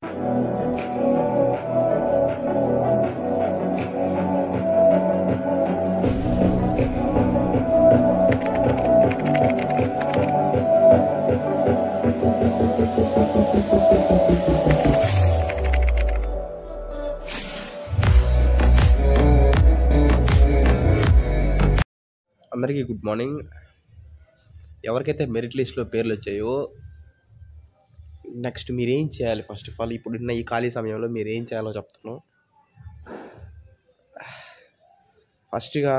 అందరికీ good morning ఎవరికైతే merit లిస్ట్లో పేర్లు వచ్చాయో నెక్స్ట్ మీరు ఏం చేయాలి ఫస్ట్ ఆఫ్ ఆల్ ఇప్పుడున్న ఈ ఖాళీ సమయంలో మీరు ఏం చేయాలో చెప్తాను ఫస్ట్గా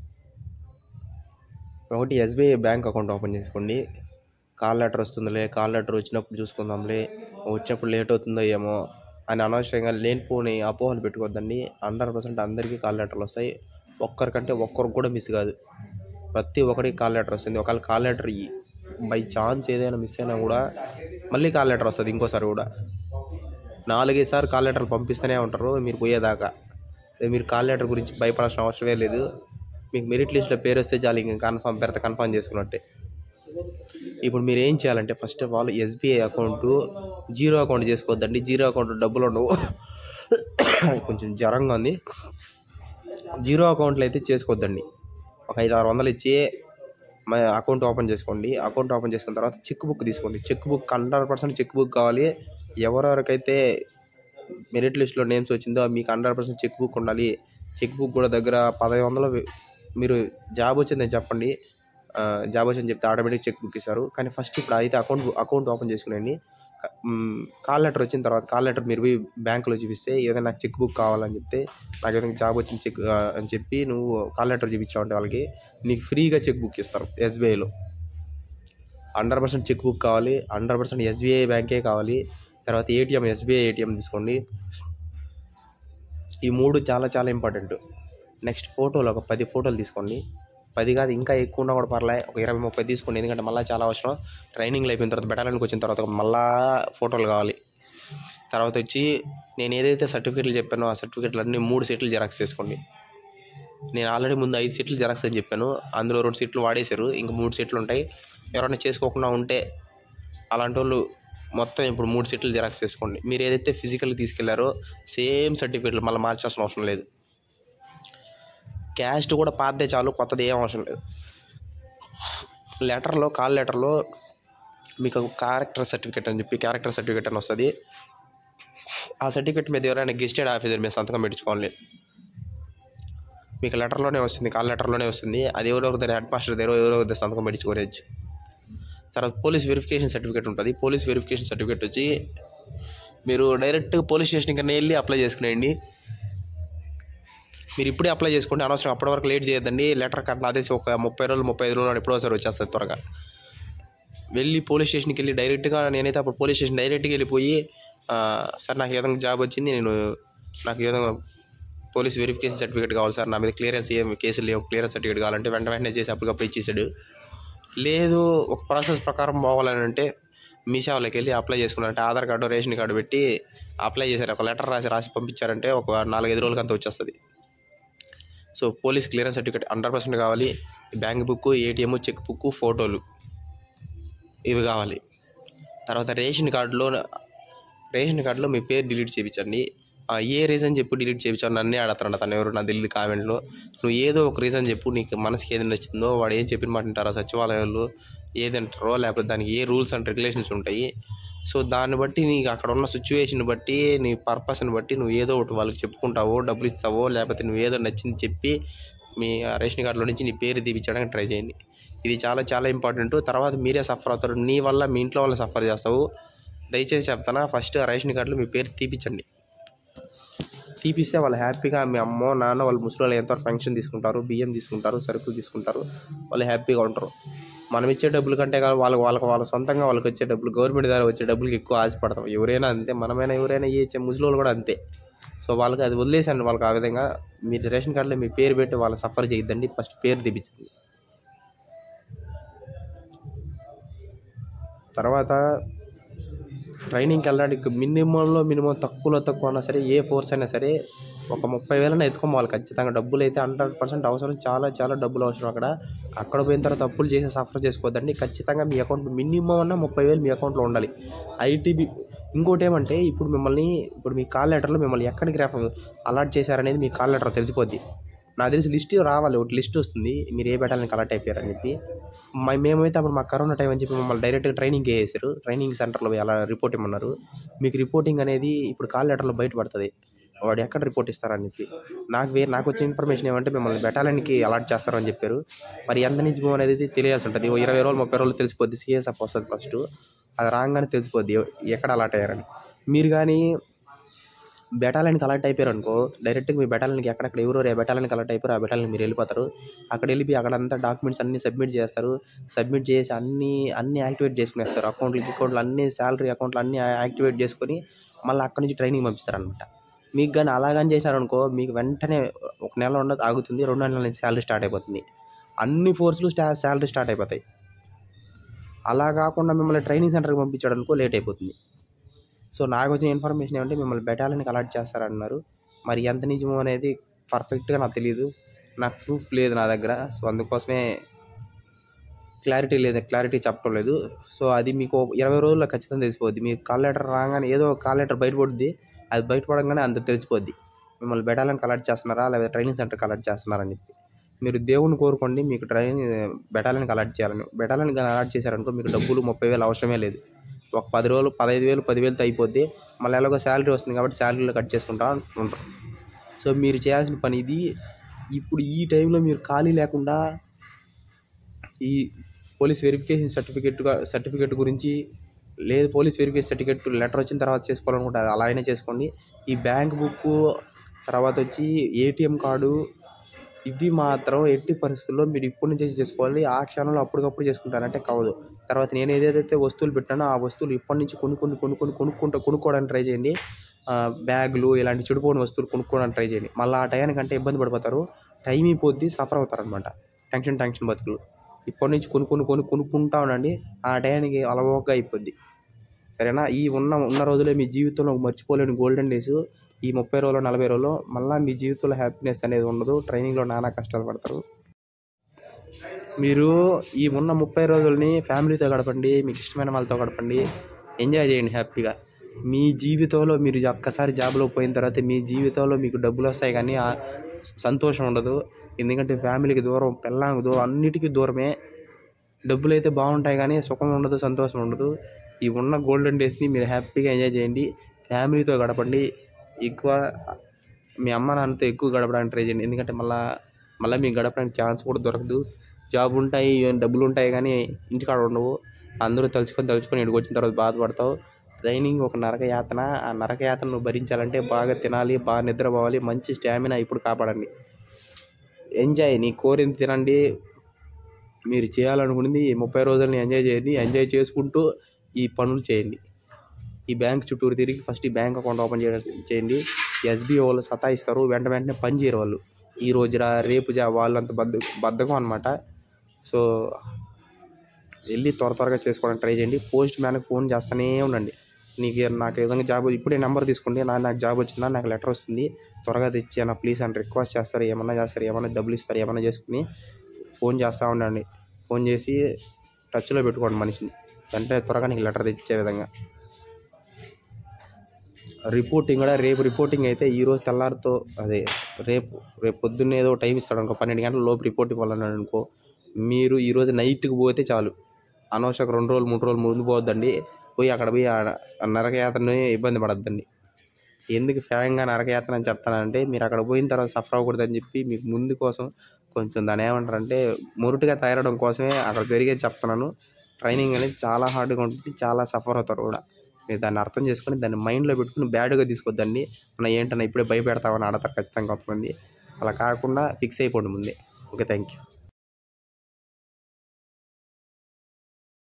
ఒకటి ఎస్బీఐ బ్యాంక్ అకౌంట్ ఓపెన్ చేసుకోండి కాల్ లెటర్ వస్తుందిలే కాల్ లెటర్ వచ్చినప్పుడు చూసుకుందాంలే వచ్చినప్పుడు లేట్ అవుతుందో ఏమో అని అనవసరంగా లేనిపోని అపోహలు పెట్టుకోవద్దండి హండ్రెడ్ పర్సెంట్ అందరికీ కాల్ లెటర్లు వస్తాయి ఒక్కరికంటే ఒక్కరికి కూడా మిస్ కాదు ప్రతి ఒక్కరికి కాల్ లెటర్ వస్తుంది ఒకవేళ కాల్ లెటర్ బై ఛాన్స్ ఏదైనా మిస్ అయినా కూడా మళ్ళీ కాల్ లెటర్ వస్తుంది ఇంకోసారి కూడా నాలుగైదు సార్లు కాల్ లెటర్లు పంపిస్తూనే ఉంటారు మీరు పోయేదాకా సో మీరు కాల్ లెటర్ గురించి భయపడాల్సిన అవసరమే లేదు మీకు మెరిట్ లిస్ట్లో పేరు వస్తే చాలు ఇంక కన్ఫామ్ పెడత కన్ఫామ్ చేసుకున్నట్టే ఇప్పుడు మీరు ఏం చేయాలంటే first of all SBI account zero account చేసుకోవద్దండి జీరో అకౌంట్ డబ్బులు ఉండవు కొంచెం జ్వరంగా ఉంది జీరో అకౌంట్లో అయితే చేసుకోవద్దండి ఒక ఐదు ఆరు వందలు ఇచ్చి మా అకౌంట్ ఓపెన్ చేసుకోండి అకౌంట్ ఓపెన్ చేసుకున్న తర్వాత చెక్ బుక్ తీసుకోండి cheque book hundred percent cheque book కావాలి ఎవరెవరికైతే మెరిట్ లిస్ట్లో నేమ్స్ వచ్చిందో మీకు హండ్రెడ్ పర్సెంట్ చెక్ బుక్ ఉండాలి చెక్ బుక్ కూడా దగ్గర పదహైదు వందలు మీరు జాబ్ వచ్చిందని చెప్పండి ఆ, జాబ్ వచ్చిందని చెప్తే ఆటోమేటిక్ చెక్ బుక్ ఇస్తారు కానీ ఫస్ట్ ఇప్పుడు అయితే అకౌంట్ అకౌంట్ ఓపెన్ చేసుకునండి కాల్ లెటర్ వచ్చిన తర్వాత కాల్ లెటర్ మీరు పోయి బ్యాంకులో చూపిస్తే ఏదైనా నాకు చెక్ బుక్ కావాలని చెప్తే నాకు ఏదైనా జాబ్ వచ్చింది చెక్ అని చెప్పి నువ్వు కాల్ లెటర్ చూపించావు అంటే వాళ్ళకి నీకు ఫ్రీగా చెక్ బుక్ ఇస్తారు ఎస్బీఐలో హండ్రెడ్ పర్సెంట్ చెక్ బుక్ కావాలి హండ్రెడ్ పర్సెంట్ ఎస్బీఐ బ్యాంకే కావాలి తర్వాత ఏటీఎం ఎస్బీఐ ఏటీఎం తీసుకోండి ఈ మూడు చాలా చాలా ఇంపార్టెంట్ నెక్స్ట్ ఫోటోలు ఒక పది ఫోటోలు తీసుకోండి పది కాదు ఇంకా ఎక్కువ ఉన్నా కూడా పర్లే ఒక ఇరవై ముప్పై తీసుకోండి ఎందుకంటే మళ్ళీ చాలా అవసరం ట్రైనింగ్లో అయిపోయిన తర్వాత బెటాలియన్కి వచ్చిన తర్వాత మళ్ళా ఫోటోలు కావాలి తర్వాత వచ్చి నేను ఏదైతే సర్టిఫికేట్లు చెప్పానో ఆ సర్టిఫికేట్లు అన్నీ మూడు సెట్లు జెరాక్స్ చేసుకోండి నేను ఆల్రెడీ ముందు ఐదు సెట్లు జెరాక్స్ అని చెప్పాను అందులో రెండు సెట్లు వాడేశారు ఇంకా మూడు సెట్లు ఉంటాయి ఎవరైనా చేసుకోకుండా ఉంటే అలాంటి వాళ్ళు మొత్తం ఇప్పుడు మూడు సెట్లు జెరాక్స్ చేసుకోండి మీరు ఏదైతే ఫిజికల్ తీసుకెళ్లారో సేమ్ సర్టిఫికేట్లు మళ్ళీ మార్చాల్సిన అవసరం లేదు క్యాస్ట్ కూడా పాతదే చాలు కొత్తది ఏం అవసరం లేదు లెటర్లో కాల్ లెటర్లో మీకు క్యారెక్టర్ సర్టిఫికేట్ అని చెప్పి క్యారెక్టర్ సర్టిఫికేట్ అని వస్తుంది ఆ సర్టిఫికేట్ మీద ఎవరైనా గెస్టెడ్ ఆఫీసర్ మీద సంతకం పెట్టించుకోవాలి మీకు లెటర్లోనే వస్తుంది కాల్ లెటర్లోనే వస్తుంది అది ఎవరో దగ్గర హెడ్ మాస్టర్ దగ్గర ఎవరో దగ్గర సంతకం పెట్టించుకోవచ్చు తర్వాత పోలీస్ వెరిఫికేషన్ సర్టిఫికేట్ ఉంటుంది పోలీస్ వెరిఫికేషన్ సర్టిఫికేట్ వచ్చి మీరు డైరెక్ట్ పోలీస్ స్టేషన్ కన్నా వెళ్ళి అప్లై చేసుకునేయండి మీరు ఇప్పుడే అప్లై చేసుకోండి అనవసరం అప్పటి వరకు లేట్ చేయొద్దండి లెటర్ కట్టిన ఆదేశం ఒక ముప్పై రోజులు ముప్పై ఐదు రోజులు ఎప్పుడో ఒకసారి వచ్చేస్తుంది త్వరగా వెళ్ళి పోలీస్ స్టేషన్కి వెళ్ళి డైరెక్ట్గా నేనైతే అప్పుడు పోలీస్ స్టేషన్ డైరెక్ట్గా వెళ్ళిపోయి ఆ, సార్ నాకు ఏదైనా జాబ్ వచ్చింది నేను నాకు ఏదైనా పోలీస్ వెరిఫికేషన్ సర్టిఫికేట్ కావాలి సార్ నా మీద క్లియరెన్స్ ఏం కేసులు లేవు క్లియరెన్స్ సర్టిఫికేట్ కావాలంటే వెంట వెంటనే చేసి అప్పటికప్పుడు ఇచ్చేసాడు లేదు ఒక ప్రాసెస్ ప్రకారం పోవాలని అంటే మీ సేవలోకి వెళ్ళి అప్లై చేసుకున్నారంటే ఆధార్ కార్డు రేషన్ కార్డు పెట్టి అప్లై చేశారు ఒక లెటర్ రాసి రాసి పంపించారంటే ఒక నాలుగైదు రోజులకి అంతా వచ్చేస్తుంది so police clearance certificate hundred percent కావాలి bank book ATM cheque book ఫోటోలు ఇవి కావాలి తర్వాత రేషన్ కార్డులో రేషన్ కార్డులో మీ పేరు డిలీట్ చేయించండి ఆ, ఏ రీజన్ చెప్పు డిలీట్ చేయించావు నన్నే అడతాడు తను ఎవరు నా తెలియదు కామెంట్లో నువ్వు ఏదో ఒక రీజన్ చెప్పు నీకు మనసుకి ఏది నచ్చిందో వాడు ఏం చెప్పిన మాట వింటారో సచివాలయాలు ఏది అంటారో లేకపోతే దానికి ఏ రూల్స్ అండ్ రెగ్యులేషన్స్ ఉంటాయి సో దాన్ని బట్టి నీకు అక్కడ ఉన్న సిచ్యువేషన్ బట్టి నీ పర్పస్ని బట్టి నువ్వు ఏదో ఒకటి వాళ్ళకి చెప్పుకుంటావో డబ్బులు ఇస్తావో లేకపోతే నువ్వు ఏదో నచ్చింది చెప్పి మీ ఆ రేషన్ కార్డులో నుంచి నీ పేరు తీపించడానికి ట్రై చేయండి ఇది చాలా చాలా ఇంపార్టెంట్ తర్వాత మీరే సఫర్ అవుతారు నీ వల్ల మీ ఇంట్లో వాళ్ళు సఫర్ చేస్తావు దయచేసి చెప్తానా ఫస్ట్ ఆ రేషన్ కార్డులో మీ పేరు తీపించండి తీపిస్తే వాళ్ళు హ్యాపీగా మీ అమ్మో నాన్న వాళ్ళు ముసలి వాళ్ళు ఎంతో ఫంక్షన్ తీసుకుంటారు బియ్యం తీసుకుంటారు సరుకులు తీసుకుంటారు వాళ్ళు హ్యాపీగా ఉంటారు మనం ఇచ్చే డబ్బుల కంటే కాదు వాళ్ళకి వాళ్ళకి వాళ్ళ సొంతంగా వాళ్ళకి వచ్చే డబ్బులు గవర్నమెంట్ ద్వారా వచ్చే డబ్బులకి ఎక్కువ ఆశపడతాం ఎవరైనా అంతే మనమైనా ఎవరైనా ఏ ఇచ్చే ముసలి వాళ్ళు కూడా అంతే సో వాళ్ళకి అది వదిలేసండి వాళ్ళకి ఆ విధంగా మీరు రేషన్ కార్డులో మీ పేరు పెట్టి వాళ్ళని సఫర్ చేయొద్దండి ఫస్ట్ పేరు తెప్పించండి తర్వాత ట్రైనింగ్కి వెళ్ళడానికి మినిమంలో మినిమం తక్కువలో తక్కువ అయినా సరే ఏ ఫోర్స్ అయినా సరే ఒక ముప్పై వేలైనా ఎత్తుకోవాలి ఖచ్చితంగా డబ్బులు అయితే హండ్రెడ్ పర్సెంట్ అవసరం చాలా చాలా డబ్బులు అవసరం అక్కడ అక్కడ పోయిన తర్వాత అప్పులు చేసి సఫర్ చేసుకోవద్దండి ఖచ్చితంగా మీ అకౌంట్ మినిమం అన్న ముప్పై వేలు మీ అకౌంట్లో ఉండాలి ఐటీబీ ఇంకోటి ఏమంటే ఇప్పుడు మిమ్మల్ని ఇప్పుడు మీ కాల్ లెటర్లో మిమ్మల్ని ఎక్కడికి రెఫర్ అలాట్ చేశారనేది మీ కాల్ లెటర్ తెలిసిపోద్ది నాకు తెలిసి లిస్ట్ రావాలి ఒకటి లిస్ట్ వస్తుంది మీరు ఏ బెటాలియన్కి అలాట్ అయిపోయారని చెప్పి మ- మేమైతే అప్పుడు మాకు కరోనా టైం అని చెప్పి మమ్మల్ని డైరెక్ట్గా ట్రైనింగ్ వేసారు ట్రైనింగ్ సెంటర్లో పోయి అలా రిపోర్ట్ ఇమ్మన్నారు మీకు రిపోర్టింగ్ అనేది ఇప్పుడు కాల్ లెటర్లో బయటపడుతుంది వాడు ఎక్కడ రిపోర్ట్ ఇస్తారని చెప్పి నాకు వేరే నాకు వచ్చిన ఇన్ఫర్మేషన్ ఏమంటే మిమ్మల్ని బెటాలియన్కి అలాట్ చేస్తారని చెప్పారు మరి ఎంత నిజమో అనేది తెలియాల్సి ఉంటుంది ఓ ఇరవై రోజులు ముప్పై రోజులు తెలిసిపోద్ది సిఎస్ఎఫ్ వస్తుంది ఫస్ట్ అది రాగానే తెలిసిపోద్ది ఎక్కడ అలాట్ అయ్యారని మీరు కానీ బెటాలియన్కి అలర్ట్ అయిపోయారు అనుకో డైరెక్ట్గా మీ బెటాలియన్కి ఎక్కడెక్కడ ఎవరో ఏ బెటాలియన్కి అలర్ట్ అయిపోయారు ఆ బెటాలియన్ మీరు వెళ్ళిపోతారు అక్కడ వెళ్ళిపోయి అక్కడ అంతా డాక్యుమెంట్స్ అన్ని సబ్మిట్ చేస్తారు సబ్మిట్ చేసి అన్ని అన్ని యాక్టివేట్ చేసుకునేస్తారు అకౌంట్లు అకౌంట్లు అన్ని శాలరీ అకౌంట్లు అన్ని యాక్టివేట్ చేసుకొని మళ్ళీ అక్కడ నుంచి ట్రైనింగ్ పంపిస్తారు అనమాట మీకు కానీ అలాగని చేసినారనుకో మీకు వెంటనే ఒక నెల ఉండదు ఆగుతుంది రెండు నెలల నుంచి శాలరీ స్టార్ట్ అయిపోతుంది అన్ని ఫోర్స్లు స్టా శాలరీ స్టార్ట్ అయిపోతాయి అలా కాకుండా మిమ్మల్ని ట్రైనింగ్ సెంటర్కి పంపించాడు అనుకో లేట్ అయిపోతుంది సో నాకు వచ్చిన ఇన్ఫర్మేషన్ ఏమంటే మిమ్మల్ని బెటాలియన్కి అలాట్ చేస్తారన్నారు మరి ఎంత నిజమో అనేది పర్ఫెక్ట్గా నాకు తెలియదు నాకు ప్రూఫ్ లేదు నా దగ్గర సో అందుకోసమే క్లారిటీ లేదు క్లారిటీ చెప్పడం లేదు సో అది మీకు ఒక ఇరవై రోజుల్లో ఖచ్చితంగా తెలిసిపోద్ది మీకు కాల్ లెటర్ రాగానే ఏదో ఒక కాల్ లెటర్ బయటపడుద్ది అది బయటపడగానే అంత తెలిసిపోద్ది మిమ్మల్ని బెటాలియన్ కలెక్ట్ చేస్తున్నారా లేదా ట్రైనింగ్ సెంటర్ కలెక్ట్ చేస్తున్నారా అని చెప్పి మీరు దేవుని కోరుకోండి మీకు ట్రైనింగ్ బెటాలియన్ కలెక్ట్ చేయాలని బెటాలియన్ కలెక్ట్ చేశారనుకో మీకు డబ్బులు ముప్పై వేలు అవసరమే లేదు ఒక పది రోజులు పదహైదు వేలు పదివేలతో అయిపోద్ది మళ్ళీ ఎలాగో శాలరీ వస్తుంది కాబట్టి శాలరీలో కట్ చేసుకుంటా ఉంటారు సో మీరు చేయాల్సిన పని ఇది ఇప్పుడు ఈ టైంలో మీరు ఖాళీ లేకుండా ఈ పోలీస్ వెరిఫికేషన్ సర్టిఫికెట్ సర్టిఫికెట్ గురించి లేదు పోలీస్ వెరిఫికేషన్ సర్టిఫికెట్ లెటర్ వచ్చిన తర్వాత చేసుకోవాలనుకుంటారు అలా అయినా చేసుకోండి ఈ బ్యాంక్ బుక్ తర్వాత వచ్చి ఏటీఎం కార్డు ఇవి మాత్రం ఎట్టి పరిస్థితుల్లో మీరు ఇప్పటి నుంచే చేసుకోవాలి ఆ క్షణంలో అప్పటికప్పుడు చేసుకుంటారంటే కావదు తర్వాత నేను ఏదైతే వస్తువులు పెట్టానో ఆ వస్తువులు ఇప్పటి నుంచి కొనుక్కొని కొనుక్కొని కొనుక్కుంటా కొనుక్కోవడానికి ట్రై చేయండి ఆ, బ్యాగులు ఇలాంటి చెడిపోని వస్తువులు కొనుక్కోవడానికి ట్రై చేయండి మళ్ళీ ఆ టయానికంటే ఇబ్బంది పడిపోతారు టైం అయిపోద్ది సఫర్ అవుతారు అనమాట టెన్షన్ టెన్షన్ బతుకులు ఇప్పటి నుంచి కొనుక్కొని కొని కొనుక్కుంటా ఉండండి ఆ టయానికి అలవోగా అయిపోద్ది సరేనా ఈ ఉన్న ఉన్న రోజులే మీ జీవితంలో మర్చిపోలేని గోల్డెన్ డేస్ ఈ ముప్పై రోజులు నలభై రోజులు మళ్ళీ మీ జీవితంలో హ్యాపీనెస్ అనేది ఉండదు ట్రైనింగ్లో నానా కష్టాలు పడతారు మీరు ఈ ఉన్న ముప్పై రోజుల్ని ఫ్యామిలీతో గడపండి మీకు ఇష్టమైన వాళ్ళతో గడపండి ఎంజాయ్ చేయండి హ్యాపీగా మీ జీవితంలో మీరు ఒక్కసారి జాబ్లో పోయిన తర్వాత మీ జీవితంలో మీకు డబ్బులు వస్తాయి కానీ ఆ సంతోషం ఉండదు ఎందుకంటే ఫ్యామిలీకి దూరం పిల్లలకు దూరం అన్నిటికీ దూరమే డబ్బులు అయితే బాగుంటాయి కానీ సుఖం ఉండదు సంతోషం ఉండదు ఈ ఉన్న గోల్డెన్ డేస్ని మీరు హ్యాపీగా ఎంజాయ్ చేయండి ఫ్యామిలీతో గడపండి ఎక్కువ మీ అమ్మ నాన్నతో ఎక్కువ గడపడానికి ట్రై చేయండి ఎందుకంటే మళ్ళా మళ్ళీ మీకు గడపడానికి ఛాన్స్ కూడా దొరకదు జాబ్ ఉంటాయి ఏం డబ్బులు ఉంటాయి కానీ ఇంటికాడ ఉండవు అందరూ తలుచుకొని తలుచుకొని ఇక్కడికి వచ్చిన తర్వాత బాధపడతావు ట్రైనింగ్ ఒక నరక యాతన ఆ నరక యాతన నువ్వు భరించాలంటే బాగా తినాలి బాగా నిద్రపోవాలి మంచి స్టామినా ఇప్పుడు కాపాడండి ఎంజాయ్ నీ కోరింది తినండి మీరు చేయాలనుకున్నది ఈ ముప్పై రోజులని ఎంజాయ్ చేయండి ఎంజాయ్ చేసుకుంటూ ఈ పనులు చేయండి ఈ బ్యాంక్ చుట్టూరు తిరిగి ఫస్ట్ ఈ బ్యాంక్ అకౌంట్ ఓపెన్ చేయడం చేయండి ఎస్బీఐ వాళ్ళు సతాయిస్తారు వెంట వెంటనే పని చేయరు వాళ్ళు ఈ రోజురా రేపు జా వాళ్ళంత బద్ద బద్ధకం అనమాట సో వెళ్ళి త్వర త్వరగా చేసుకోవడానికి ట్రై చేయండి పోస్ట్ మ్యాన్కి ఫోన్ చేస్తూనే ఉండండి నీకు ఏ- నాకు ఏదైనా జాబ్ ఇప్పుడే నెంబర్ తీసుకోండి నా నాకు జాబ్ వచ్చిందా నాకు లెటర్ వస్తుంది త్వరగా తెచ్చి అన్న ప్లీజ్ అని రిక్వెస్ట్ చేస్తారు ఏమన్నా చేస్తారు ఏమన్నా డబ్బులు ఇస్తారు ఏమన్నా చేసుకుని ఫోన్ చేస్తూ ఉండండి ఫోన్ చేసి టచ్లో పెట్టుకోండి మనిషిని వెంటనే త్వరగా నీకు లెటర్ తెచ్చే విధంగా రిపోర్టింగ్ కూడా రేపు రిపోర్టింగ్ అయితే ఈ రోజు తెల్లారితో అదే రేపు రేపు పొద్దున్నే ఏదో టైం ఇస్తాడు అనుకో పన్నెండు గంటల లోపు రిపోర్ట్ ఇవ్వాలన్నాడు అనుకో మీరు ఈ రోజు నైట్కి పోతే చాలు అనవసరం రెండు రోజులు మూడు రోజులు ముందు పోవద్దండి పోయి అక్కడ పోయి ఆ- ఆ నరకయాత్రని ఇబ్బంది పడద్దండి ఎందుకు స్వయంగా నరకయాత్ర అని చెప్తానంటే మీరు అక్కడ పోయిన తర్వాత సఫర్ అవ్వకూడదని చెప్పి మీకు ముందు కోసం కొంచెం దాన్ని ఏమంటారంటే మొరుటుగా తయారవడం కోసమే అక్కడ జరిగేది చెప్తున్నాను ట్రైనింగ్ అనేది చాలా హార్డ్గా ఉంటుంది చాలా సఫర్ అవుతారు కూడా మీరు దాన్ని అర్థం చేసుకొని దాన్ని మైండ్లో పెట్టుకుని బ్యాడ్గా తీసుకోవద్దండి మన ఏంటన్నా ఇప్పుడే భయపెడతామని ఆడతారు ఖచ్చితంగా కొంతమంది అలా కాకుండా ఫిక్స్ అయిపోండి ముందే ఓకే థ్యాంక్ యూ